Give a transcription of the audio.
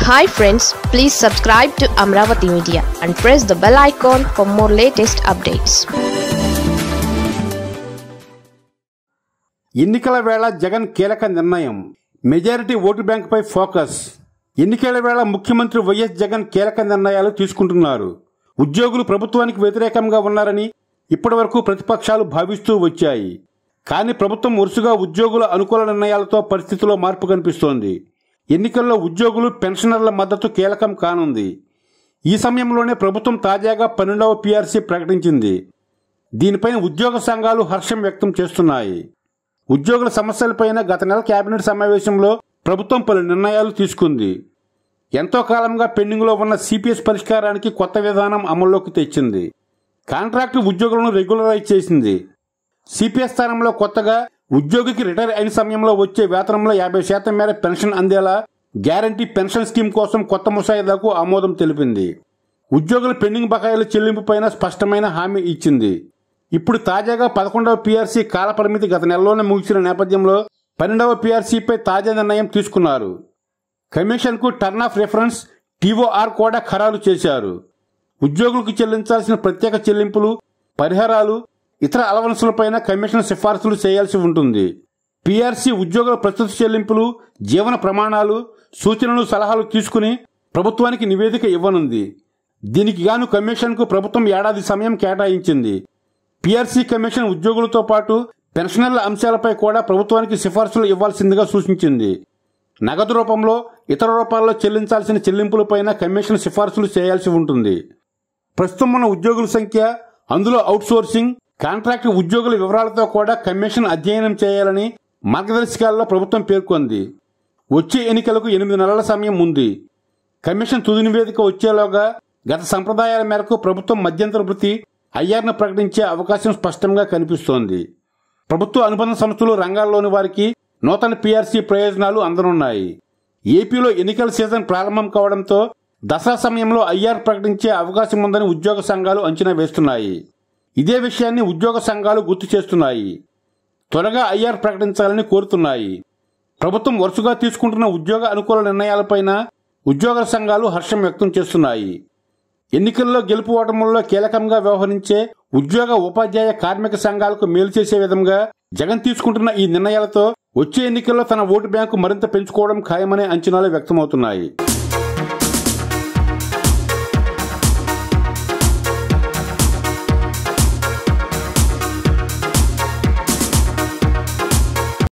hi friends please subscribe to Amaravati media and press the bell icon for more latest updates ఎన్నికల వేళ జగన్ కీలక నిర్ణయం majority vote బ్యాంకుపై focus ఎన్నికల వేళ ముఖ్యమంత్రి వైఎస్ జగన్ కీలక నిర్ణయాలు తీసుకుంటున్నారు ఉద్యోగులు ప్రభుత్వానికి వ్యతిరేకంగా ఉన్నారని ఇప్పటివరకు ప్రతిపక్షాలు భావిస్తూ వచ్చాయి కానీ ప్రభుత్వం వరుసగా ఉద్యోగుల అనుకూల నిర్ణయాలతో పరిస్థితిలో మార్పు కనిపిస్తోంది ఎన్నికల్లో ఉద్యోగులు పెన్షనర్ల మద్దతు కీలకం కానుంది ఈ సమయంలోనే ప్రభుత్వం తాజాగా పన్నెండవ పీఆర్సీ ప్రకటించింది దీనిపైన ఉద్యోగ సంఘాలు హర్షం వ్యక్తం చేస్తున్నాయి ఉద్యోగుల సమస్యలపైన గత నెల కేబినెట్ సమావేశంలో ప్రభుత్వం పలు నిర్ణయాలు తీసుకుంది ఎంతో కాలంగా పెండింగ్లో ఉన్న సిపిఎస్ పరిష్కారానికి కొత్త విధానం అమల్లోకి తెచ్చింది కాంట్రాక్టు ఉద్యోగులను రెగ్యులరైజ్ చేసింది సిపిఎస్ స్థానంలో కొత్తగా ఉద్యోగికి రిటైర్ అయిన సమయంలో వచ్చే వేతనంలో యాభై శాతం మేర పెన్షన్ అందేలా గ్యారంటీ పెన్షన్ స్కీమ్ కోసం కొత్త ముసాయిదాకు ఆమోదం తెలిపింది ఉద్యోగుల పెండింగ్ బకాయిల చెల్లింపుపైన స్పష్టమైన హామీ ఇచ్చింది ఇప్పుడు తాజాగా పదకొండవ పీఆర్సీ కాలపరిమితి గత నెలలోనే ముగిసిన నేపథ్యంలో పన్నెండవ పీఆర్సీపై తాజా నిర్ణయం తీసుకున్నారు కమిషన్కు టర్న్ ఆఫ్ రిఫరెన్స్ టీఓఆర్ కూడా ఖరారు చేశారు ఉద్యోగులకు చెల్లించాల్సిన ప్రత్యేక చెల్లింపులు పరిహారాలు ఇతర అలవన్సులపైన కమిషన్ సిఫార్సులు చేయాల్సి ఉంటుంది పీఆర్సీ ఉద్యోగుల ప్రస్తుత చెల్లింపులు జీవన ప్రమాణాలు సూచనలు సలహాలు తీసుకుని ప్రభుత్వానికి నివేదిక ఇవ్వనుంది దీనికి గాను కమిషన్కు ప్రభుత్వం ఏడాది సమయం కేటాయించింది పీఆర్సీ కమిషన్ ఉద్యోగులతో పాటు పెన్షనర్ల అంశాలపై కూడా ప్రభుత్వానికి సిఫార్సులు ఇవ్వాల్సిందిగా సూచించింది నగదు రూపంలో ఇతర రూపాల్లో చెల్లించాల్సిన చెల్లింపులపైన కమిషన్ సిఫార్సులు చేయాల్సి ఉంటుంది ప్రస్తుతం ఉన్న ఉద్యోగుల సంఖ్య అందులో అవుట్సోర్సింగ్ కాంట్రాక్ట్ ఉద్యోగుల వివరాలతో కూడా కమిషన్ అధ్యయనం చేయాలని మార్గదర్శకాల్లో ప్రభుత్వం పేర్కొంది వచ్చే ఎన్నికలకు ఎనిమిది నెలల సమయం ఉంది కమిషన్ తుది నివేదిక వచ్చేలోగా గత సంప్రదాయాల మేరకు ప్రభుత్వం మధ్యంతర వృత్తి ఐఆర్ను ప్రకటించే అవకాశం స్పష్టంగా కనిపిస్తోంది ప్రభుత్వ అనుబంధ సంస్థలు రంగాల్లోని వారికి నూతన పీఆర్సీ ప్రయోజనాలు అందనున్నాయి ఏపీలో ఎన్నికల సీజన్ ప్రారంభం కావడంతో దసరా సమయంలో ఐఆర్ ప్రకటించే అవకాశం ఉందని ఉద్యోగ సంఘాలు అంచనా వేస్తున్నాయి ఇదే విషయాన్ని ఉద్యోగ సంఘాలు గుర్తు చేస్తున్నాయి త్వరగా ఐఆర్ ప్రకటించాలని కోరుతున్నాయి ప్రభుత్వం వరుసగా తీసుకుంటున్న ఉద్యోగ అనుకూల నిర్ణయాలపైన ఉద్యోగ సంఘాలు హర్షం వ్యక్తం చేస్తున్నాయి ఎన్నికల్లో గెలుపు ఓటముల్లో కీలకంగా వ్యవహరించే ఉద్యోగ ఉపాధ్యాయ కార్మిక సంఘాలకు మేలు చేసే విధంగా జగన్ తీసుకుంటున్న ఈ నిర్ణయాలతో వచ్చే ఎన్నికల్లో తన ఓటు బ్యాంకు మరింత పెంచుకోవడం ఖాయమనే అంచనాలు వ్యక్తమవుతున్నాయి